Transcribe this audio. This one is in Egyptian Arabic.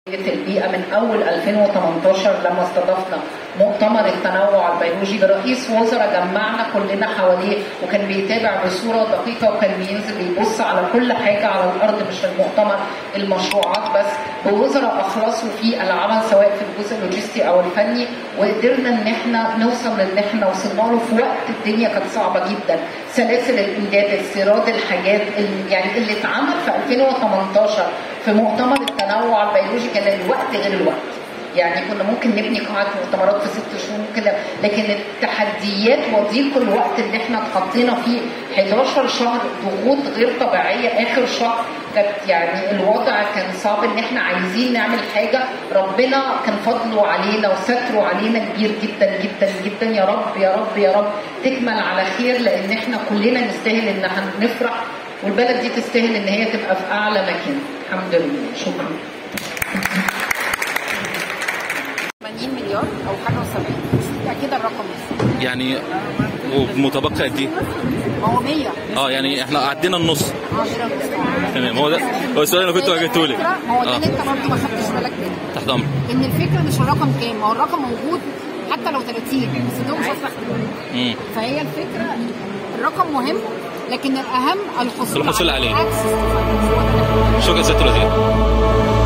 البيئة من أول 2018 لما استضفنا مؤتمر التنوع البيولوجي برئيس وزراء جمعنا كلنا حواليه وكان بيتابع بصورة دقيقة وكان بينزل يبص على كل حاجة على الأرض مش في المؤتمر المشروعات بس بوزراء أخلصوا في العمل سواء في الجزء اللوجستي أو الفني وقدرنا إن احنا نوصل للي احنا وصلنا له في وقت الدنيا كانت صعبة جدا سلاسل الإمداد استيراد الحاجات اللي يعني اللي اتعمل في 2018 في مؤتمر التنوع البيولوجي كان الوقت غير الوقت يعني كنا ممكن نبني قاعة مؤتمرات في ست شهور كده لكن التحديات وضيق الوقت اللي احنا اتحطينا فيه 11 شهر ضغوط غير طبيعية آخر شهر كانت يعني الوضع كان صعب ان احنا عايزين نعمل حاجة ربنا كان فضله علينا وستره علينا كبير جدا جدا جدا يا رب يا رب يا رب تكمل على خير لان احنا كلنا نستاهل ان نفرح والبلد دي تستاهل ان هي تبقى في اعلى مكان الحمد لله شكرا 80 مليار او حاجه و70 ده كده الرقم بس يعني ومتبقي قد ايه؟ ما هو 100 اه يعني احنا عدينا النص 10 تمام هو ده هو السؤال اللي كنت واجهته لك ما هو ده اه اللي انت برضه ما خدتش بالك منه تحت امرك ان الفكره مش الرقم كام ما هو الرقم موجود حتى لو 30 بس ده مش هيصلح مم. فهي الفكره الرقم مهم لكن الاهم الحصول الحصول عليه. access to finance. شكرا سياده الوزير